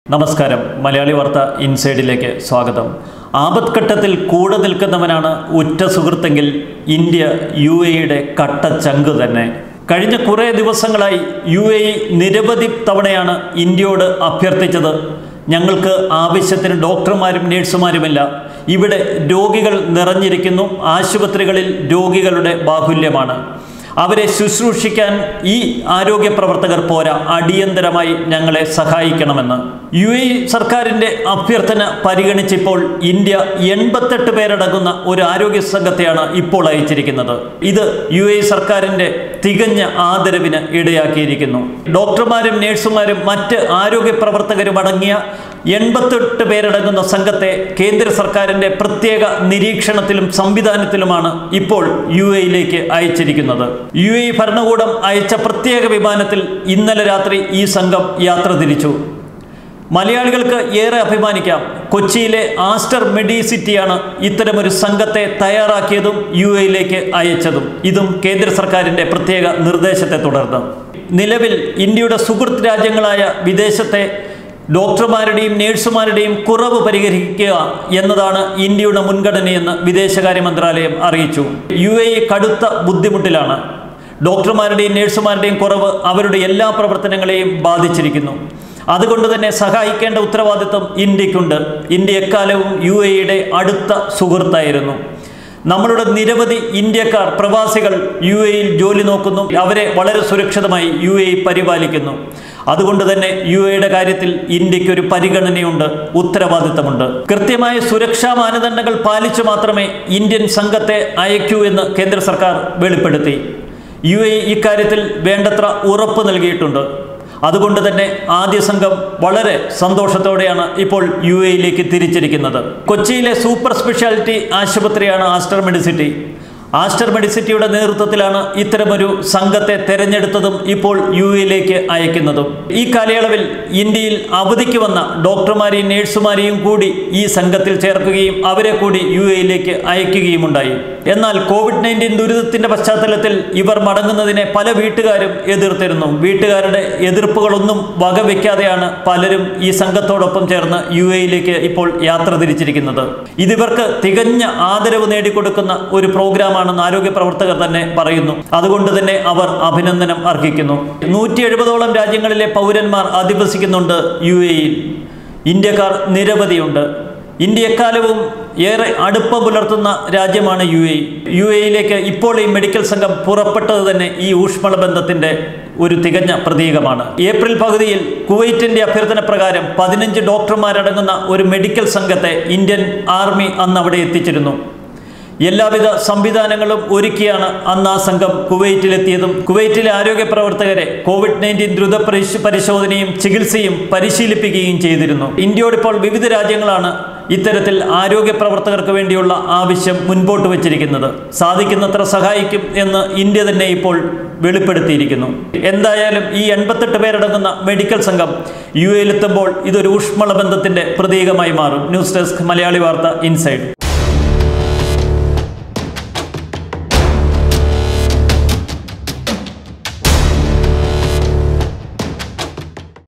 നമസ്കാരം മലയാളി വാർത്ത ഇൻസൈഡിലേക്ക് സ്വാഗതം ആപത്ഘട്ടത്തിൽ കൂടെ നിൽക്കുന്നവനാണ് ഉറ്റ സുഹൃത്തെങ്കിൽ ഇന്ത്യ യു എയുടെ കട്ട ചങ്ക് തന്നെ കഴിഞ്ഞ കുറേ ദിവസങ്ങളായി യു എ ഇ നിരവധി തവണയാണ് ഇന്ത്യയോട് അഭ്യർത്ഥിച്ചത് ഞങ്ങൾക്ക് ആവശ്യത്തിന് ഡോക്ടർമാരും നേഴ്സുമാരുമില്ല ഇവിടെ രോഗികൾ നിറഞ്ഞിരിക്കുന്നു ആശുപത്രികളിൽ രോഗികളുടെ ബാഹുല്യമാണ് അവരെ ശുശ്രൂഷിക്കാൻ ഈ ആരോഗ്യ പ്രവർത്തകർ പോരാ അടിയന്തരമായി ഞങ്ങളെ സഹായിക്കണമെന്ന് യു എ സർക്കാരിൻ്റെ അഭ്യർത്ഥന പരിഗണിച്ചിപ്പോൾ ഇന്ത്യ എൺപത്തെട്ട് പേരടങ്ങുന്ന ഒരു ആരോഗ്യ സംഘത്തെയാണ് ഇപ്പോൾ അയച്ചിരിക്കുന്നത് ഇത് യു എ സർക്കാരിൻ്റെ തികഞ്ഞ ആദരവിന് ഇടയാക്കിയിരിക്കുന്നു ഡോക്ടർമാരും നേഴ്സുമാരും മറ്റ് ആരോഗ്യ പ്രവർത്തകരും അടങ്ങിയ എൺപത്തെട്ട് പേരടങ്ങുന്ന സംഘത്തെ കേന്ദ്ര സർക്കാരിൻ്റെ പ്രത്യേക നിരീക്ഷണത്തിലും സംവിധാനത്തിലുമാണ് ഇപ്പോൾ യു എയിലേക്ക് അയച്ചിരിക്കുന്നത് യു എ ഭരണകൂടം അയച്ച പ്രത്യേക വിമാനത്തിൽ ഇന്നലെ രാത്രി ഈ സംഘം യാത്ര തിരിച്ചു മലയാളികൾക്ക് ഏറെ അഭിമാനിക്കാം കൊച്ചിയിലെ ആസ്റ്റർ മെഡിസിറ്റിയാണ് ഇത്തരമൊരു സംഘത്തെ തയ്യാറാക്കിയതും യു എയിലേക്ക് അയച്ചതും ഇതും കേന്ദ്ര സർക്കാരിൻ്റെ പ്രത്യേക നിർദ്ദേശത്തെ തുടർന്ന് നിലവിൽ ഇന്ത്യയുടെ സുഹൃത്ത് രാജ്യങ്ങളായ വിദേശത്തെ ഡോക്ടർമാരുടെയും നേഴ്സുമാരുടെയും കുറവ് പരിഹരിക്കുക എന്നതാണ് ഇന്ത്യയുടെ മുൻഗണനയെന്ന് വിദേശകാര്യ മന്ത്രാലയം അറിയിച്ചു യു എ കടുത്ത ബുദ്ധിമുട്ടിലാണ് ഡോക്ടർമാരുടെയും നേഴ്സുമാരുടെയും കുറവ് അവരുടെ എല്ലാ പ്രവർത്തനങ്ങളെയും ബാധിച്ചിരിക്കുന്നു അതുകൊണ്ട് തന്നെ സഹായിക്കേണ്ട ഉത്തരവാദിത്വം ഇന്ത്യക്കുണ്ട് ഇന്ത്യ എക്കാലവും യു എയുടെ അടുത്ത സുഹൃത്തായിരുന്നു നമ്മളുടെ നിരവധി ഇന്ത്യക്കാർ പ്രവാസികൾ യു എയിൽ ജോലി നോക്കുന്നു അവരെ വളരെ സുരക്ഷിതമായി യു എ പരിപാലിക്കുന്നു അതുകൊണ്ട് തന്നെ യു എയുടെ കാര്യത്തിൽ ഇന്ത്യക്ക് ഒരു പരിഗണനയുണ്ട് ഉത്തരവാദിത്തമുണ്ട് കൃത്യമായ സുരക്ഷാ മാനദണ്ഡങ്ങൾ പാലിച്ചു മാത്രമേ ഇന്ത്യൻ സംഘത്തെ അയക്കൂ എന്ന് കേന്ദ്ര സർക്കാർ വെളിപ്പെടുത്തി യു എ ഇക്കാര്യത്തിൽ വേണ്ടത്ര ഉറപ്പ് നൽകിയിട്ടുണ്ട് അതുകൊണ്ട് തന്നെ ആദ്യ സംഘം വളരെ സന്തോഷത്തോടെയാണ് ഇപ്പോൾ യു എയിലേക്ക് തിരിച്ചിരിക്കുന്നത് കൊച്ചിയിലെ സൂപ്പർ സ്പെഷ്യാലിറ്റി ആശുപത്രിയാണ് ആസ്റ്റർ മെഡിസിറ്റി ആസ്റ്റർ മെഡിസിറ്റിയുടെ നേതൃത്വത്തിലാണ് ഇത്തരമൊരു സംഘത്തെ തെരഞ്ഞെടുത്തതും ഇപ്പോൾ യു എയിലേക്ക് അയക്കുന്നതും ഈ കാലയളവിൽ ഇന്ത്യയിൽ അവധിക്ക് വന്ന ഡോക്ടർമാരെയും നേഴ്സുമാരെയും കൂടി ഈ സംഘത്തിൽ ചേർക്കുകയും അവരെ കൂടി യു എയിലേക്ക് അയക്കുകയും ഉണ്ടായി എന്നാൽ കോവിഡ് നയൻറ്റീൻ ദുരിതത്തിന്റെ പശ്ചാത്തലത്തിൽ ഇവർ മടങ്ങുന്നതിനെ പല വീട്ടുകാരും എതിർത്തിരുന്നു വീട്ടുകാരുടെ എതിർപ്പുകളൊന്നും വകവെക്കാതെയാണ് പലരും ഈ സംഘത്തോടൊപ്പം ചേർന്ന് യു എയിലേക്ക് ഇപ്പോൾ യാത്ര തിരിച്ചിരിക്കുന്നത് ഇതിവർക്ക് തികഞ്ഞ ആദരവ് നേടിക്കൊടുക്കുന്ന ഒരു പ്രോഗ്രാമാണെന്ന് ആരോഗ്യ പ്രവർത്തകർ തന്നെ പറയുന്നു അതുകൊണ്ട് തന്നെ അവർ അഭിനന്ദനം അർഹിക്കുന്നു നൂറ്റി എഴുപതോളം രാജ്യങ്ങളിലെ പൗരന്മാർ അധിവസിക്കുന്നുണ്ട് യു എയിൽ ഇന്ത്യക്കാർ നിരവധിയുണ്ട് ഇന്ത്യ എക്കാലവും ഏറെ അടുപ്പം പുലർത്തുന്ന രാജ്യമാണ് യു എ യു എയിലേക്ക് ഇപ്പോൾ ഈ മെഡിക്കൽ സംഘം പുറപ്പെട്ടത് തന്നെ ഈ ഊഷ്മള ബന്ധത്തിന്റെ ഒരു തികഞ്ഞ പ്രതീകമാണ് ഏപ്രിൽ പകുതിയിൽ കുവൈറ്റിന്റെ അഭ്യർത്ഥന പ്രകാരം പതിനഞ്ച് ഡോക്ടർമാരടങ്ങുന്ന ഒരു മെഡിക്കൽ സംഘത്തെ ഇന്ത്യൻ ആർമി അന്ന് അവിടെ എത്തിച്ചിരുന്നു എല്ലാവിധ സംവിധാനങ്ങളും ഒരുക്കിയാണ് അന്ന് ആ സംഘം കുവൈറ്റിലെത്തിയതും കുവൈറ്റിലെ ആരോഗ്യ പ്രവർത്തകരെ കോവിഡ് നയൻറ്റീൻ ദ്രുത പരിശ് പരിശോധനയും ചികിത്സയും പരിശീലിപ്പിക്കുകയും ചെയ്തിരുന്നു ഇന്ത്യയോടിപ്പോൾ വിവിധ രാജ്യങ്ങളാണ് ഇത്തരത്തിൽ ആരോഗ്യ പ്രവർത്തകർക്ക് വേണ്ടിയുള്ള ആവശ്യം മുൻപോട്ട് വച്ചിരിക്കുന്നത് സാധിക്കുന്നത്ര സഹായിക്കും എന്ന് ഇന്ത്യ തന്നെ ഇപ്പോൾ വെളിപ്പെടുത്തിയിരിക്കുന്നു എന്തായാലും ഈ എൺപത്തെട്ട് പേരടങ്ങുന്ന മെഡിക്കൽ സംഘം യു എയിലെത്തുമ്പോൾ ഇതൊരു ഊഷ്മള ബന്ധത്തിന്റെ പ്രതീകമായി മാറും ന്യൂസ് ഡെസ്ക് മലയാളി വാർത്ത ഇൻസൈഡ്